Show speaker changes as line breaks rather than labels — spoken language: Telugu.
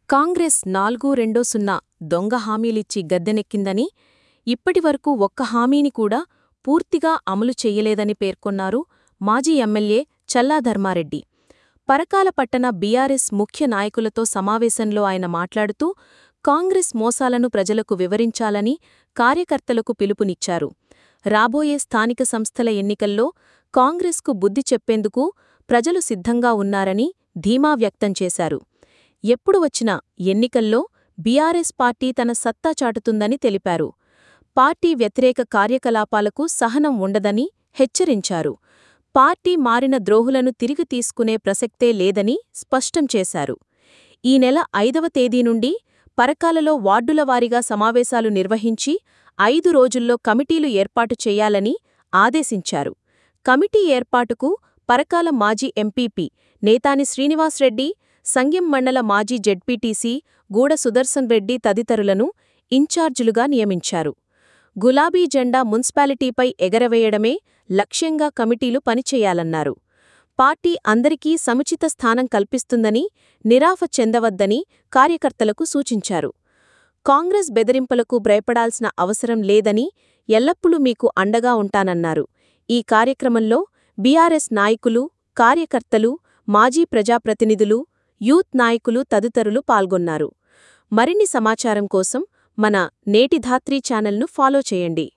కాంగ్రెస్ నాలుగు రెండో సున్నా దొంగ హామీలిచ్చి గద్దెనెక్కిందని ఇప్పటివరకు ఒక్క హామీని కూడా పూర్తిగా అమలు చెయ్యలేదని పేర్కొన్నారు మాజీ ఎమ్మెల్యే చల్లా ధర్మారెడ్డి పరకాల పట్టణ బీఆర్ఎస్ ముఖ్య నాయకులతో సమావేశంలో ఆయన మాట్లాడుతూ కాంగ్రెస్ మోసాలను ప్రజలకు వివరించాలని కార్యకర్తలకు పిలుపునిచ్చారు రాబోయే స్థానిక సంస్థల ఎన్నికల్లో కాంగ్రెస్కు బుద్ధి చెప్పేందుకు ప్రజలు సిద్ధంగా ఉన్నారని ధీమా వ్యక్తం చేశారు ఎప్పుడు వచ్చినా ఎన్నికల్లో బీఆర్ఎస్ పార్టీ తన సత్తా చాటుతుందని తెలిపారు పార్టీ వ్యతిరేక కార్యకలాపాలకు సహనం ఉండదని హెచ్చరించారు పార్టీ మారిన ద్రోహులను తిరిగి తీసుకునే ప్రసక్తే లేదని స్పష్టం చేశారు ఈ నెల ఐదవ తేదీ నుండి పరకాలలో వార్డుల వారీగా సమావేశాలు నిర్వహించి ఐదు రోజుల్లో కమిటీలు ఏర్పాటు చేయాలని ఆదేశించారు కమిటీ ఏర్పాటుకు పరకాల మాజీ ఎంపీపీ నేతాని శ్రీనివాస్రెడ్డి సంగెం మండల మాజీ జెడ్పీటీసీ గూడ సుదర్శన్ రెడ్డి తదితరులను ఇన్ఛార్జీలుగా నియమించారు గులాబీ జెండా మున్సిపాలిటీపై ఎగరవేయడమే లక్ష్యంగా కమిటీలు పనిచేయాలన్నారు పార్టీ అందరికీ సముచిత స్థానం కల్పిస్తుందని నిరాఫ చెందవద్దని కార్యకర్తలకు సూచించారు కాంగ్రెస్ బెదిరింపులకు భయపడాల్సిన అవసరం లేదని ఎల్లప్పుడూ మీకు అండగా ఉంటానన్నారు ఈ కార్యక్రమంలో బీఆర్ఎస్ నాయకులు కార్యకర్తలు మాజీ ప్రజాప్రతినిధులు యూత్ నాయకులు తదితరులు పాల్గొన్నారు మరిన్ని సమాచారం కోసం మన నేటి ధాత్రీ ఛానల్ను ఫాలో చేయండి